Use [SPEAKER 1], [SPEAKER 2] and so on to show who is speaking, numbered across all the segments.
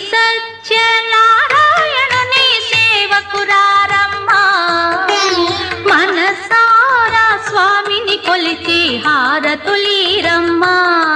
[SPEAKER 1] సత్యనారాయణుని సేవకురారమ్మా మనసారా స్వామిని కొలిచి హారతులీరమ్మా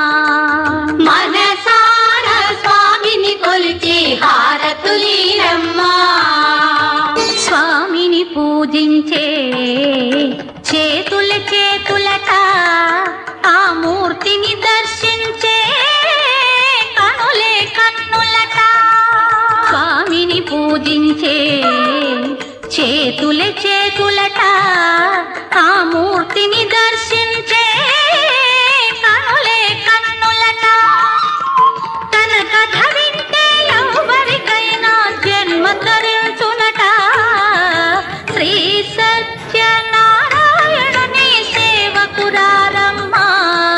[SPEAKER 2] మనసార స్వామిని కొలిచి హారతులీరమ్మా
[SPEAKER 1] స్వామిని పూజించే చేతుల చేతులట ఆ మూర్తిని దర్శించే కనులే కన్నులట స్వామిని పూజించే చేతుల చేతులట ఆ మూర్తిని దర్శించే కనులే కన్నులట తన కథ వింటే ఎవరికైనా జన్మ తరించునట శ్రీ సత్యనారాయణుని సేవకురారమ్మా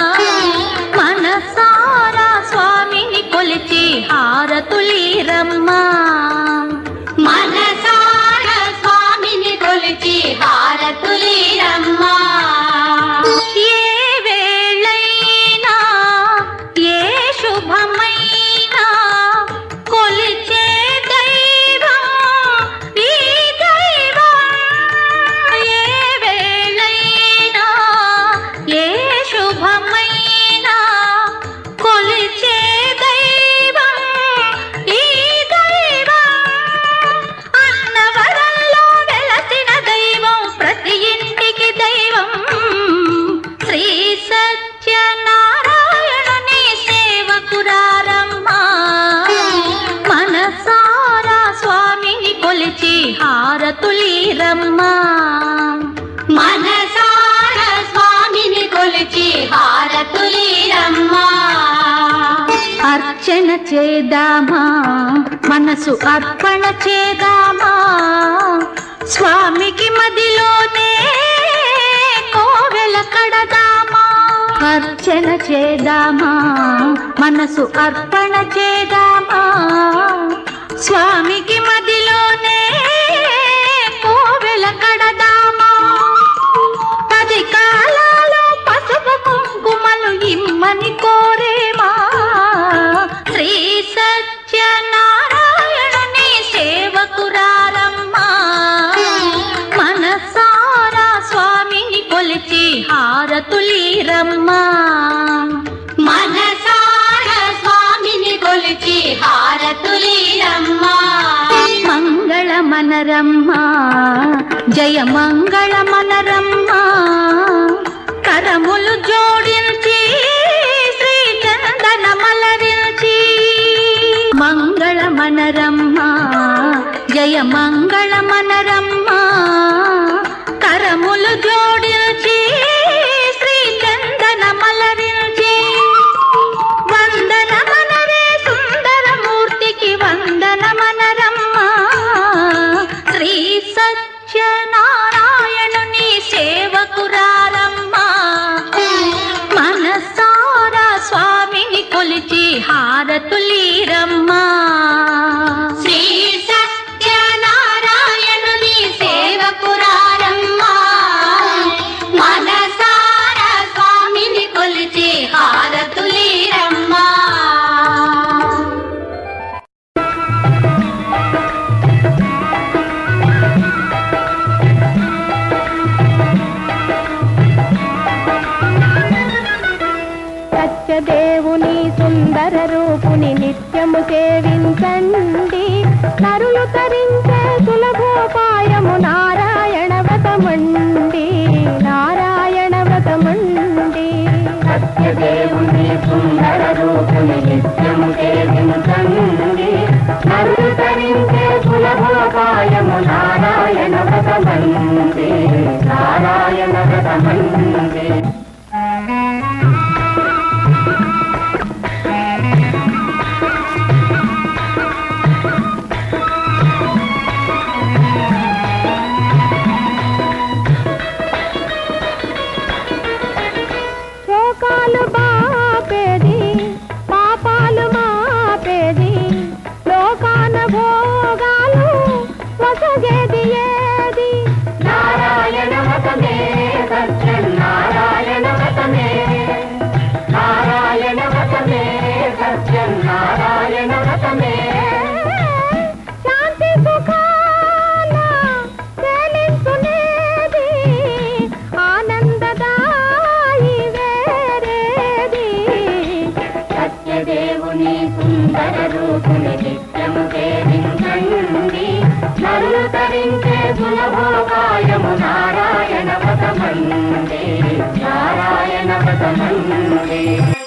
[SPEAKER 1] మనసారా స్వామిని కొలిచి హారతులీరమ్మా
[SPEAKER 2] మనసార స్వామిని కొలిచి హారతులీరమ్మా
[SPEAKER 1] ఏ వేళైనా ఏ శుభమైనా కొలిచే దైవం ఈ దైవం ఏ వేళైనా ఏ శుభమైనా కొలిచే దైవం ఈ దైవం అన్నవరంలో వెలసిన దైవం ప్రతి ఇంటికి దైవం శ్రీ సత్యనారాయణుని సేవకురారమ్మా మనసారా స్వామిని కొలిచి హారతులీరమ్మా
[SPEAKER 2] మనసార స్వామిని కొలిచి హారతులీరమ్మా
[SPEAKER 1] అర్చన చేద్దామా మనసు అర్పణ చేద్దామా స్వామికి మదిలోనే కోవెల కడదామా అర్చన చేద్దామా మనసు అర్పణ చేద్దామా స్వామికి మదిలోనే కోవెల కడదామా పది కాలాలు పసుపు కుంకుమలు ఇమ్మని కోరేమా శ్రీ సత్యనారాయణుని సేవకురారమ్మా మనసారా స్వామిని కొలిచి హారతులీరమ్మా
[SPEAKER 2] మనసార స్వామిని కొలిచి హారతులీరమ్మా
[SPEAKER 1] మంగళ మనరమ్మా జయ మంగళ మనరమ్మా కరములు జోడించి శ్రీ చందన మలరించి మంగళ మనరమ్మా జయ మంగళ మనరమ్మా కరములు జోడించి శ్రీ చందన మలరించి వందన మనరే సుందరమూర్తికి వందన మనరమ్మా శ్రీ సత్యనారాయణుని సేవకురారమ్మా మనసారా స్వామిని కొలిచి హారతులీరమ్మా
[SPEAKER 2] శ్రీ సత్యనారాయణుని సేవకురారమ్మా మనసార స్వామిని కొలిచి హారతులీరమ్మా
[SPEAKER 3] సత్యదేవుని సుందర రూపుని నిత్యము సేవించండి నరులు తరించే సులభోపాయము నారాయణ వ్రతమండి నారాయణ వ్రతమండి సత్యదేవుని సుందర రూపుని నిత్యము సేవించండి నరులు తరించే సులభోపాయము నారాయణ వ్రతమండి నారాయణ వ్రతమండి శోకాలు బాపేది పాపాలు మాపేది తరించే సులభోపాయము నారాయణ పదమంది నారాయణ పదమంది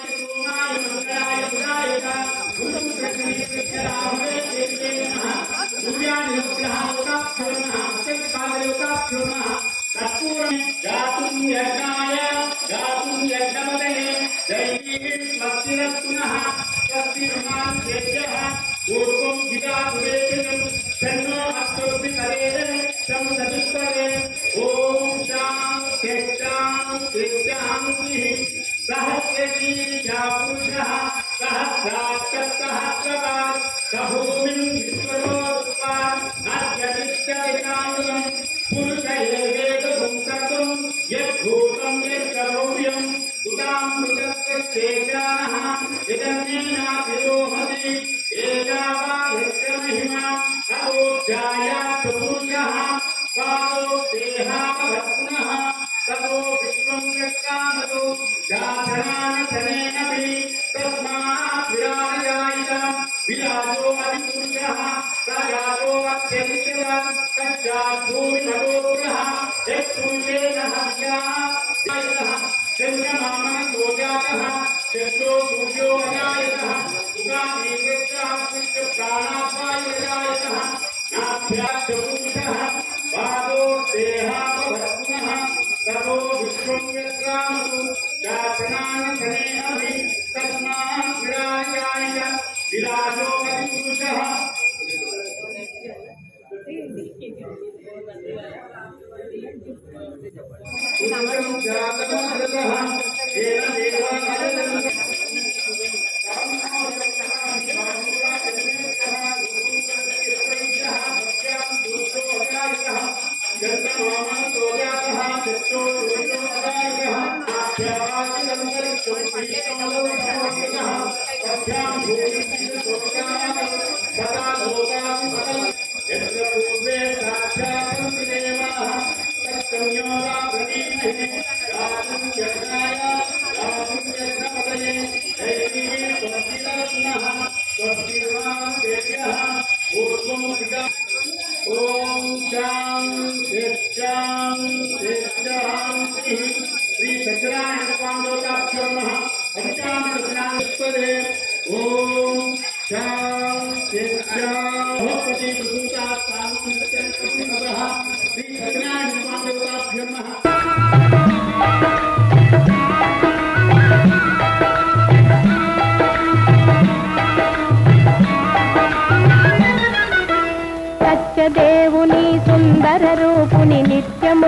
[SPEAKER 3] సత్యదేవుని సుందర రూపుని నిత్యము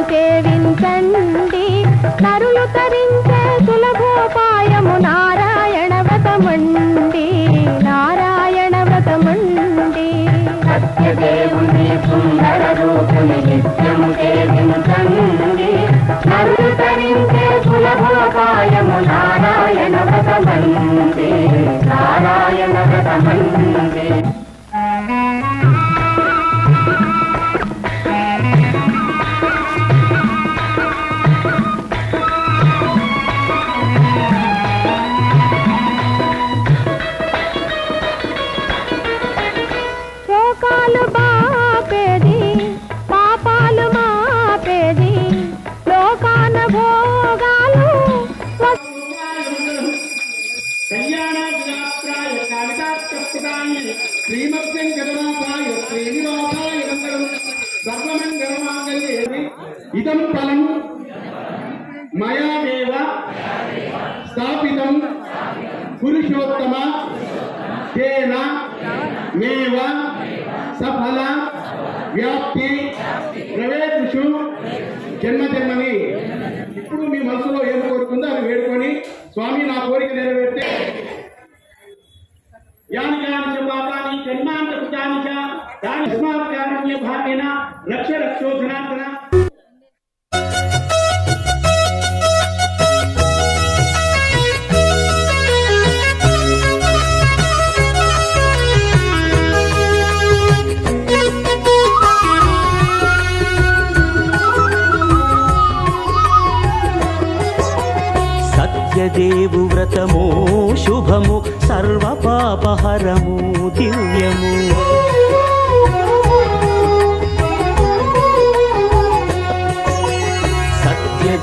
[SPEAKER 3] సేవించండి నరులు తరించే సులభోపాయము నారాయణ వ్రతమండి నారాయణ వ్రతమండి సత్యదేవుని సుందర రూపుని నిత్యము సేవించండి నరులు తరించే సులభోపాయము నారాయణ వ్రతమండి నారాయణ వ్రతమండి శోకాలు బాపేది పాపాలు మాపేది లోకాన భోగాలు
[SPEAKER 4] కళ్యాణాయ కాళికాప్రదాయ శ్రీమద్యంకరనాథాయ శ్రీనివాసాయ మంగళం సర్వమంగళమాంగళ్యే ఇదం ఫలం మయామేవ స్థాపితం పురుషోత్తమ తేన మేవ సఫల వ్యాప్తి ప్రవేశిషు జన్మ జన్మని ఇప్పుడు మీ మనసులో ఏం కోరుకుందో అది వేడుకొని స్వామి నా కోరిక నెరవేర్తే యాని యాని చ పాపాని జన్మాంత కృతాని చ దాని తస్మాత్ కారణ్య భావేన రక్ష రక్షో జనార్దన
[SPEAKER 5] సత్యదేవు వ్రతము శుభము సర్వ పాపహరము దివ్యము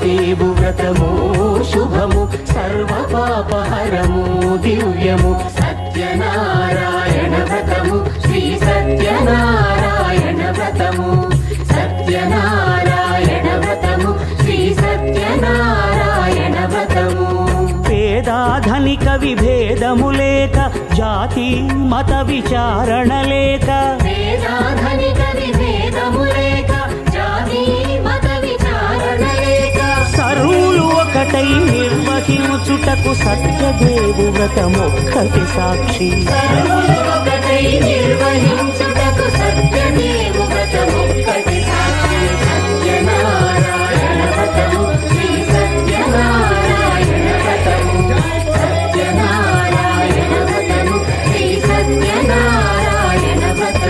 [SPEAKER 5] సత్యదేవు వ్రతము శుభము సర్వ పాపహరము దివ్యము సత్యనారాయణ వ్రతము శ్రీ సత్యనారాయణ వ్రతము సత్యనారాయణ వ్రతము శ్రీ సత్యనారాయణ వ్రతము పేదాధనిక విభేదము లేక జాతి మత విచారణ లేక పేదాధనిక విభేదము లేక జాతి మత విచారణ లేక సర్వులు ఒకటై నిర్వహించుటకు సత్యదేవు వ్రతమొక్కటి సాక్షి సర్వులు ఒకటై నిర్వహించుటకు సత్యదేవు వ్రతమొక్కటి సాక్షి సత్యనారాయణ వ్రతము శ్రీ సత్యనారాయణ వ్రతము సత్యనారాయణ వ్రతము శ్రీ సత్యనారాయణ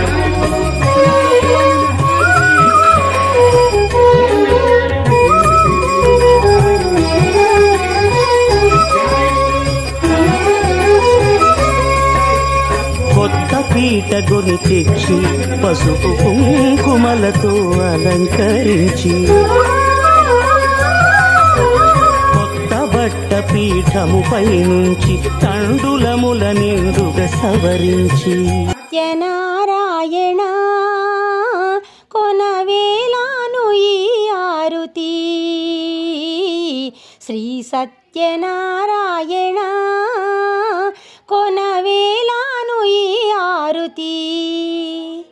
[SPEAKER 5] కొత్త పీట గొని తెచ్చి పసుపు కుంకుమలతో అలంకరించి కొత్త బట్ట పీఠముపై నుంచి తండులముల నిండుగా సవరించి
[SPEAKER 3] సత్యనారాయణ కొనవేలాను ఈ ఆరుతి శ్రీ సత్యనారాయణ కొనవేలాను ఈ ఆరుతి